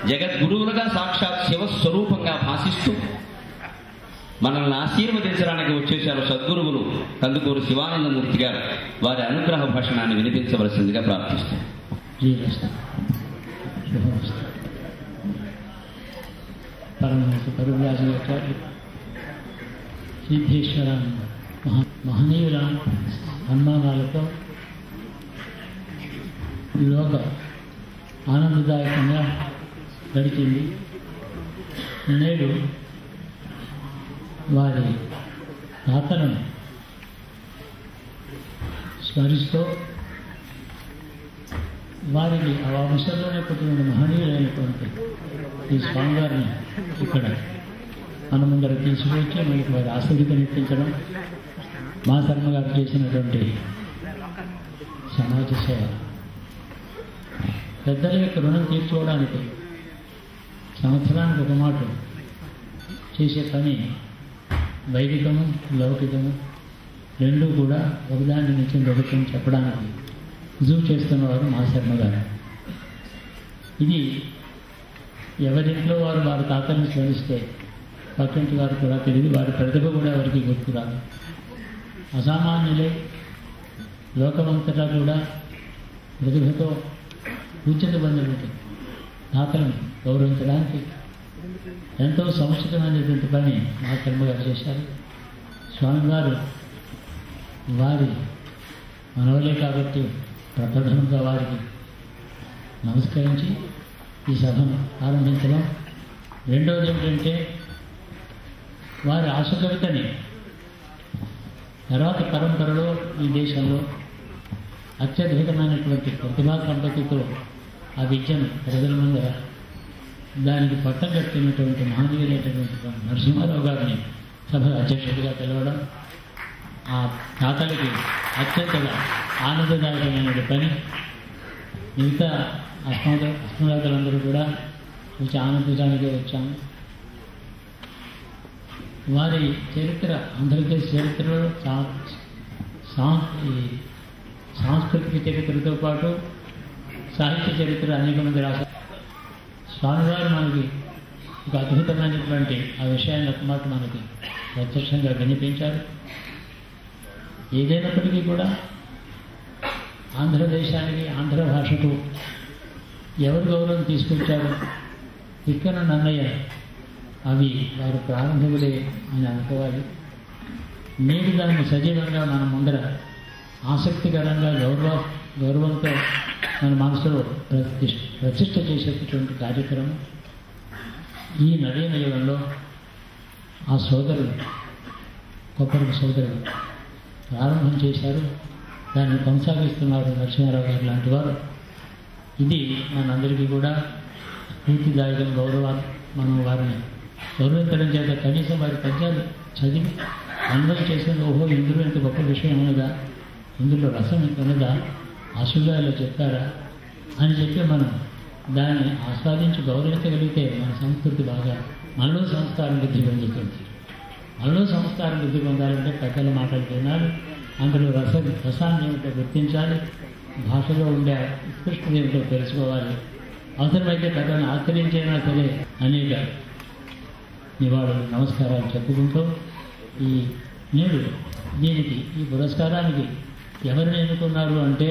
జగద్గురువులుగా సాక్షాత్ శివస్వరూపంగా భాషిస్తూ మనల్ని ఆశీర్వదించడానికి వచ్చేశారు సద్గురువులు కందుకూరు శివానందమూర్తి గారు వారి అనుగ్రహ భాషణాన్ని వినిపించవలసిందిగా ప్రార్థిస్తారు జీవస్తు శుభమస్తు పరమహంస పరువ్యాసాచార్య సిద్ధేశ్వర మహా మహనీయుల సన్మానాలతో లోక ఆనందదాయకంగా గడిచింది నేడు వారి తాతలను స్మరిస్తూ వారికి ఆ వంశంలోనే పుట్టిన మహనీయులైనటువంటి ఈ స్వామివారిని ఇక్కడ మన ముందర తీసుకువచ్చి మనకి వారి ఆసక్తి కనిపించడం మా శర్మ గారు చేసినటువంటి సమాజ సేవ పెద్దల యొక్క రుణం తీర్చుకోవడానికి సంవత్సరానికి ఒక మాట చేసే పని వైదికము లౌకికము రెండూ కూడా ఒకదాని నుంచి ఒకటి చెప్పడానికి రుజువు చేస్తున్నవారు మా శర్మ గారు ఇది ఎవరింట్లో వారు వారి తాతల్ని స్మరిస్తే పక్కింటి వారు కూడా తెలియదు వారి ప్రతిభ కూడా ఎవరికి గుర్తురాదు అసామాన్యులే లోకమంతటా కూడా ప్రతిభతో కూర్చొని తాతలను గౌరవించడానికి ఎంతో సముచితమైనటువంటి పని మా శర్మ గారు చేశారు స్వామివారు వారి మనవలే కాబట్టి ప్రప్రథమంగా వారికి నమస్కరించి ఈ సభను ప్రారంభించడం రెండవది ఏమిటంటే వారి ఆశ కవితని తర్వాత పరంపరలో ఈ దేశంలో అత్యద్భుతమైనటువంటి ప్రతిభా సంపత్తితో ఆ విద్యను ప్రజల ముందర దానికి పట్టం కట్టినటువంటి మహనీయులైనటువంటి నరసింహారావు గారిని సభ అధ్యక్షుడిగా పిలవడం ఆ తాతలకి అత్యంతగా ఆనందదాయకమైన పని మిగతా అస్మాద అస్మదాతలందరూ కూడా కొంచెం ఆనందించడానికే వచ్చాము వారి చరిత్ర ఆంధ్రప్రదేశ్ చరిత్రలో సా- సా- ఈ సాంస్కృతిక చరిత్రతో పాటు సాహిత్య చరిత్ర అనేక మంది రాశారు స్వామివారు మనకి ఒక అద్భుతమైనటువంటి ఆ విషయాన్ని ఒక మాట మనకి ప్రత్యక్షంగా వినిపించారు ఏదైనప్పటికీ కూడా ఆంధ్రదేశానికి ఆంధ్ర భాషకు ఎవరు గౌరవం తీసుకొచ్చారు ఇక్కడ నన్నయ్య అవి వారు ప్రారంభములే అని అనుకోవాలి నేడు దాన్ని సజీవంగా మన ముందర ఆసక్తికరంగా గౌరవ గౌరవంతో మన మనసులో ప్రతిష్ఠ ప్రతిష్ఠ చేసేటటువంటి కార్యక్రమం ఈ నవీన యుగంలో ఆ సోదరులు కొప్పరికి సోదరులు ప్రారంభం చేశారు దాన్ని కొనసాగిస్తున్నారు నరసింహారావు గారు లాంటి వారు ఇది మనందరికీ కూడా స్ఫూర్తిదాయకం గౌరవ మనం వారిని గౌరవించడం చేత కనీసం వారి పద్యాలు చదివి అందరూ చేసిన ఓహో ఇందులో ఇంత గొప్ప విషయం ఉన్నదా ఇందులో రసం ఇంత ఉన్నదా అసుగా ఇలా చెప్పారా అని చెప్పి మనం దాన్ని ఆస్వాదించి గౌరవించగలిగితే మన సంస్కృతి బాగా మనలో సంస్కారం వృద్ధి పొందుతుంది మనలో సంస్కారం వృద్ధి పొందాలంటే పెద్దల మాటలు వినాలి అందులో రస రసాన్ని ఏమిటో గుర్తించాలి భాషలో ఉండే ఉత్కృష్టత ఏమిటో తెలుసుకోవాలి అవసరమైతే పెద్దలను ఆచరించైనా సరే అనేక నివాళులు నమస్కారాలు చెప్పుకుంటూ ఈ నేడు దీనికి ఈ పురస్కారానికి ఎవరిని ఎన్నుకున్నారు అంటే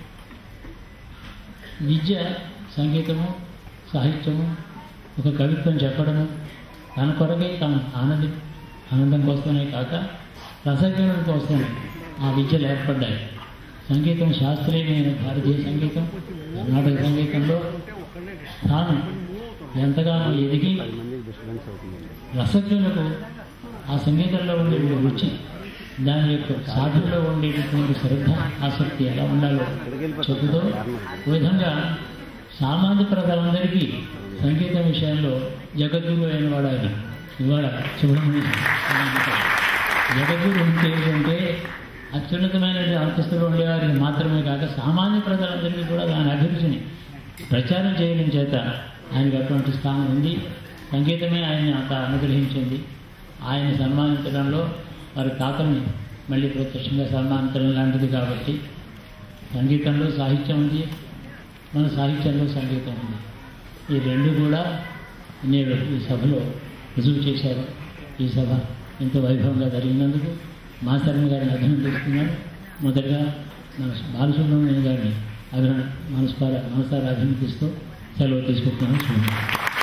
విద్య సంగీతము సాహిత్యము ఒక కవిత్వం చెప్పడము తన కొరకే తాను ఆనంది ఆనందం కోసమే కాక రసజ్ఞుల కోసమే ఆ విద్యలు ఏర్పడ్డాయి సంగీతం శాస్త్రీయమైన భారతీయ సంగీతం కర్ణాటక సంగీతంలో తాను ఎంతగానో ఎదిగి రసజ్ఞులకు ఆ సంగీతంలో ఉండే రుచి దాని యొక్క సాధనలో ఉండేటటువంటి శ్రద్ధ ఆసక్తి ఎలా ఉండాలో చెబుతూ ఈ విధంగా సామాన్య ప్రజలందరికీ సంగీతం విషయంలో జగద్గురు అయిన వాడు ఆయన ఇవాళ సుబ్రహ్మణ్య జగద్గురు అంటే ఏంటంటే అత్యున్నతమైన అంతస్తులో ఉండేవారికి మాత్రమే కాక సామాన్య ప్రజలందరికీ కూడా దాని అభిరుచిని ప్రచారం చేయడం చేత ఆయనకు అటువంటి స్థానం ఉంది సంగీతమే ఆయన్ని అంత అనుగ్రహించింది ఆయన సన్మానించడంలో వారి తాతని మళ్ళీ ప్రత్యక్షంగా సన్మానించడం లాంటిది కాబట్టి సంగీతంలో సాహిత్యం ఉంది మన సాహిత్యంలో సంగీతం ఉంది ఈ రెండు కూడా నేడు ఈ సభలో రుజువు చేశారు ఈ సభ ఎంతో వైభవంగా జరిగినందుకు మాస్టర్ని గారిని అభినందిస్తున్నాను మొదటగా మన బాలసుబ్రహ్మణ్యం గారిని అభిన మనస్పార మనసారా అభినందిస్తూ సెలవు తీసుకుంటున్నాను చూడండి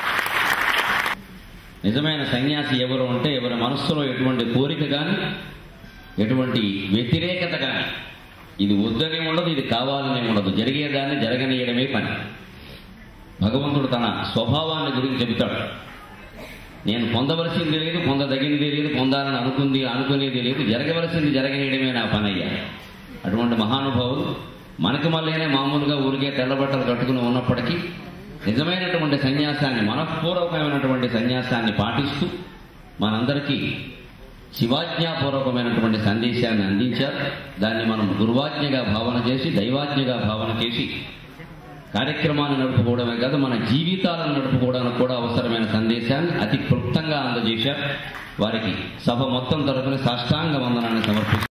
నిజమైన సన్యాసి ఎవరు అంటే ఎవరి మనస్సులో ఎటువంటి కోరిక కానీ ఎటువంటి వ్యతిరేకత కానీ ఇది వద్దని ఉండదు ఇది కావాలని ఉండదు జరిగేదాన్ని జరగనీయడమే పని భగవంతుడు తన స్వభావాన్ని గురించి చెబుతాడు నేను పొందవలసింది లేదు పొందదగినది లేదు పొందాలని అనుకుంది అనుకునేది లేదు జరగవలసింది జరగనీయడమే నా పని అయ్యా అటువంటి మహానుభావులు మనకు మళ్ళీనే మామూలుగా ఊరికే తెల్లబట్టలు కట్టుకుని ఉన్నప్పటికీ నిజమైనటువంటి సన్యాసాన్ని మనఃపూర్వకమైనటువంటి సన్యాసాన్ని పాటిస్తూ మనందరికీ శివాజ్ఞాపూర్వకమైనటువంటి సందేశాన్ని అందించారు దాన్ని మనం దుర్వాజ్ఞగా భావన చేసి దైవాజ్ఞగా భావన చేసి కార్యక్రమాన్ని నడుపుకోవడమే కాదు మన జీవితాలను నడుపుకోవడానికి కూడా అవసరమైన సందేశాన్ని అతి క్లుప్తంగా అందజేశారు వారికి సభ మొత్తం తరపున సాష్టాంగ వందనాన్ని సమర్పిస్తారు